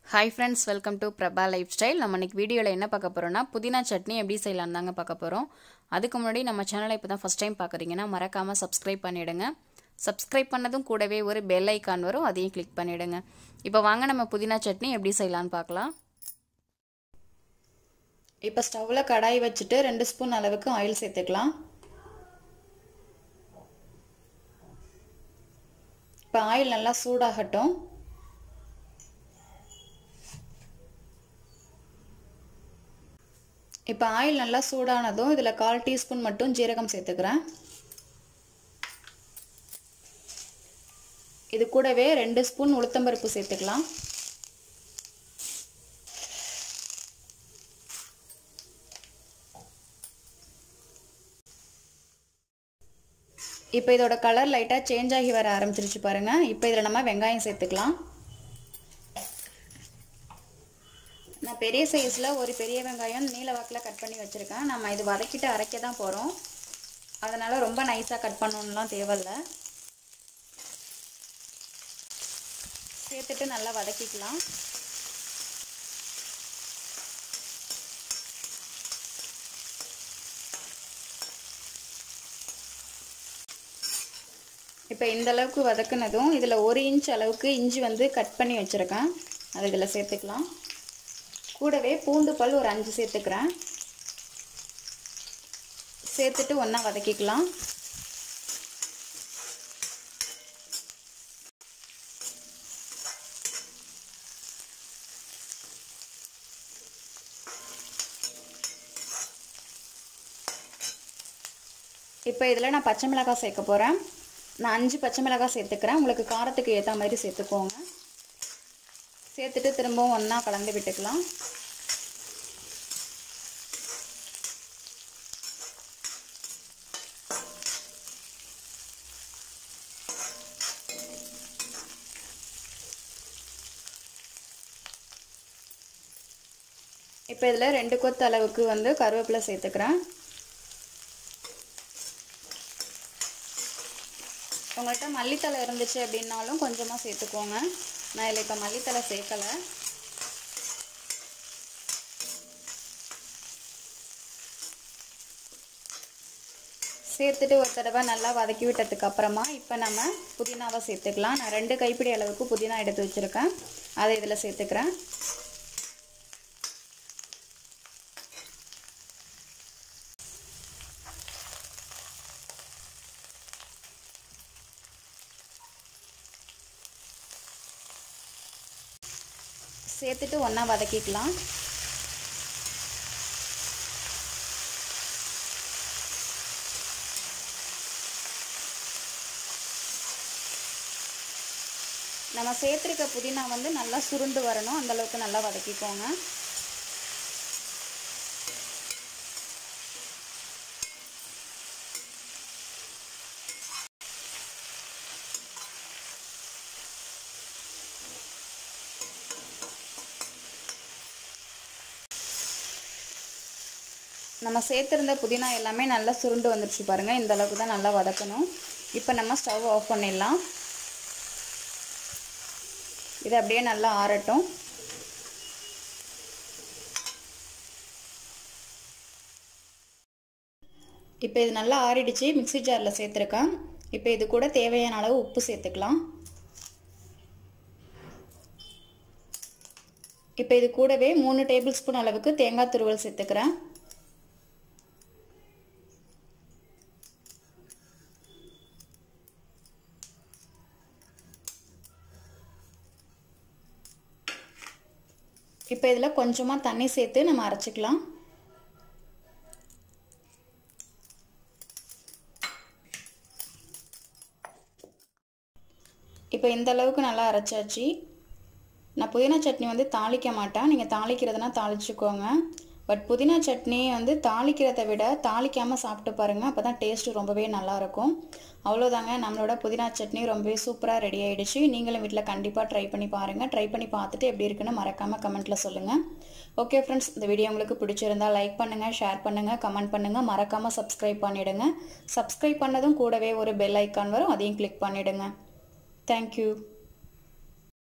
hi friends welcome to Prabha lifestyle நம்ம இன்னைக்கு வீடியோவில் என்ன பார்க்க போகிறோம்னா புதினா சட்னி எப்படி செய்யலாம் தாங்க பார்க்க போகிறோம் அதுக்கு முன்னாடி நம்ம சேனலை இப்போ தான் ஃபஸ்ட் டைம் பார்க்குறீங்கன்னா மறக்காமல் சப்ஸ்கிரைப் பண்ணிவிடுங்க சப்ஸ்கிரைப் பண்ணதும் கூடவே ஒரு பெல் ஐக்கான் வரும் அதையும் கிளிக் பண்ணிவிடுங்க இப்போ வாங்க நம்ம புதினா சட்னி எப்படி செய்யலான்னு பார்க்கலாம் இப்போ ஸ்டவ்வில் கடாய் வச்சுட்டு ரெண்டு ஸ்பூன் அளவுக்கு ஆயில் சேர்த்துக்கலாம் இப்போ ஆயில் நல்லா சூடாகட்டும் இப்போ ஆயில் நல்லா சூடானதும் இதில் கால் டீஸ்பூன் மட்டும் ஜீரகம் சேர்த்துக்கிறேன் இது கூடவே ரெண்டு ஸ்பூன் உளுத்தம்பருப்பு சேர்த்துக்கலாம் இப்போ இதோட கலர் லைட்டாக சேஞ்ச் ஆகி வர ஆரம்பிச்சிருச்சு பாருங்கள் இப்போ இதில் நம்ம வெங்காயம் சேர்த்துக்கலாம் நான் பெரிய சைஸில் ஒரு பெரிய வெங்காயம் நீல வாக்கில் கட் பண்ணி வச்சுருக்கேன் நம்ம இது வதக்கிட்டு அரைக்க தான் போகிறோம் அதனால் ரொம்ப நைஸாக கட் பண்ணணும்லாம் தேவையில்ல சேர்த்துட்டு நல்லா வதக்கிக்கலாம் இப்போ இந்த அளவுக்கு வதக்குனதும் இதில் ஒரு இன்ச் அளவுக்கு இஞ்சி வந்து கட் பண்ணி வச்சுருக்கேன் அதை இதில் சேர்த்துக்கலாம் கூடவே பூண்டு பல் ஒரு அஞ்சு சேர்த்துக்கிறேன் சேர்த்துட்டு ஒன்றா வதக்கிக்கலாம் இப்போ இதில் நான் பச்சை மிளகாய் சேர்க்க போகிறேன் நான் அஞ்சு பச்சை மிளகாய் சேர்த்துக்கிறேன் உங்களுக்கு காரத்துக்கு ஏற்ற மாதிரி சேர்த்துக்கோங்க சேர்த்துட்டு திரும்பவும் ஒன்றா கலந்து விட்டுக்கலாம் இப்போ இதில் ரெண்டு கொத்து அளவுக்கு வந்து கருவேப்பிலை சேர்த்துக்கிறேன் உங்கள்கிட்ட மல்லித்தலை இருந்துச்சு அப்படின்னாலும் கொஞ்சமாக சேர்த்துக்கோங்க நான் இதில் இப்போ மல்லித்தலை சேர்க்கலை சேர்த்துட்டு ஒரு தடவை நல்லா வதக்கி விட்டதுக்கு அப்புறமா இப்போ நம்ம புதினாவை சேர்த்துக்கலாம் நான் ரெண்டு கைப்பிடி அளவுக்கு புதினா எடுத்து வச்சுருக்கேன் அதை இதில் சேர்த்துக்கிறேன் சேர்த்துட்டு ஒன்றா வதக்கிக்கலாம் நம்ம சேர்த்துருக்க புதினா வந்து நல்லா சுருண்டு வரணும் அந்தளவுக்கு நல்லா வதக்கிக்கோங்க நம்ம சேர்த்துருந்த புதினா எல்லாமே நல்லா சுருண்டு வந்துடுச்சு பாருங்கள் இந்த அளவுக்கு தான் நல்லா வதக்கணும் இப்போ நம்ம ஸ்டவ் ஆஃப் பண்ணிடலாம் இது அப்படியே நல்லா ஆறட்டும் இப்போ இது நல்லா ஆறிடுச்சு மிக்சி ஜாரில் சேர்த்துருக்கேன் இப்போ இது கூட தேவையான அளவு உப்பு சேர்த்துக்கலாம் இப்போ இது கூடவே மூணு டேபிள் ஸ்பூன் அளவுக்கு தேங்காய் துருவல் சேர்த்துக்கிறேன் இப்போ இதில் கொஞ்சமாக தண்ணி சேர்த்து நம்ம அரைச்சிக்கலாம் இப்போ இந்த அளவுக்கு நல்லா அரைச்சாச்சு நான் புதினா சட்னி வந்து தாளிக்க மாட்டேன் நீங்கள் தாளிக்கிறதுனா தாளிச்சுக்கோங்க பட் புதினா சட்னி வந்து தாளிக்கிறத விட தாளிக்காமல் சாப்பிட்டு பாருங்கள் அப்போ தான் டேஸ்ட்டு ரொம்பவே நல்லாயிருக்கும் அவ்வளோதாங்க நம்மளோட புதினா சட்னி ரொம்பவே சூப்பராக ரெடி ஆகிடுச்சு நீங்களும் வீட்டில் கண்டிப்பாக ட்ரை பண்ணி பாருங்கள் ட்ரை பண்ணி பார்த்துட்டு எப்படி இருக்குன்னு மறக்காமல் கமெண்ட்டில் சொல்லுங்கள் ஓகே ஃப்ரெண்ட்ஸ் இந்த வீடியோ உங்களுக்கு பிடிச்சிருந்தா லைக் பண்ணுங்கள் ஷேர் பண்ணுங்கள் கமெண்ட் பண்ணுங்கள் மறக்காமல் சப்ஸ்கிரைப் பண்ணிவிடுங்க சப்ஸ்கிரைப் பண்ணதும் கூடவே ஒரு பெல் ஐக்கான் வரும் அதையும் கிளிக் பண்ணிவிடுங்க தேங்க்யூ